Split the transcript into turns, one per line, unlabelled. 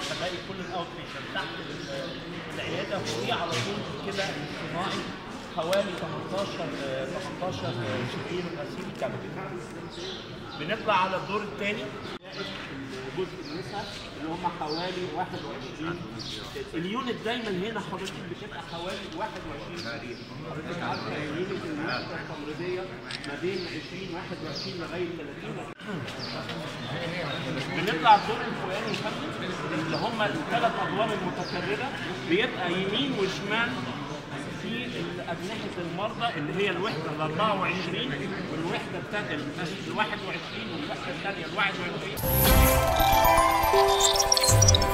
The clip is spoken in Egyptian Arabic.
هتلاقي كل الاوت بيشنت تحت ال- العياده وفي على طول كده صناعي حوالي 18 آه، 18 شرير غسيل كامل بنطلع على الدور الثاني جزء النساء اللي هم حوالي 21 اليونت دايما هنا حضرتك بتبقى حوالي 21 سرير حضرتك عارفه اليونت النساء التمريضيه ما بين 20 21 لغايه 30 بنطلع الدور الفوقاني يا فندم اللي هم الثلاث ادوار المتكرره بيبقى يمين وشمال في أجنحة المرضى اللي هي الوحدة ال 24 والوحدة الثانية ال 21 والوحدة الثانية ال 21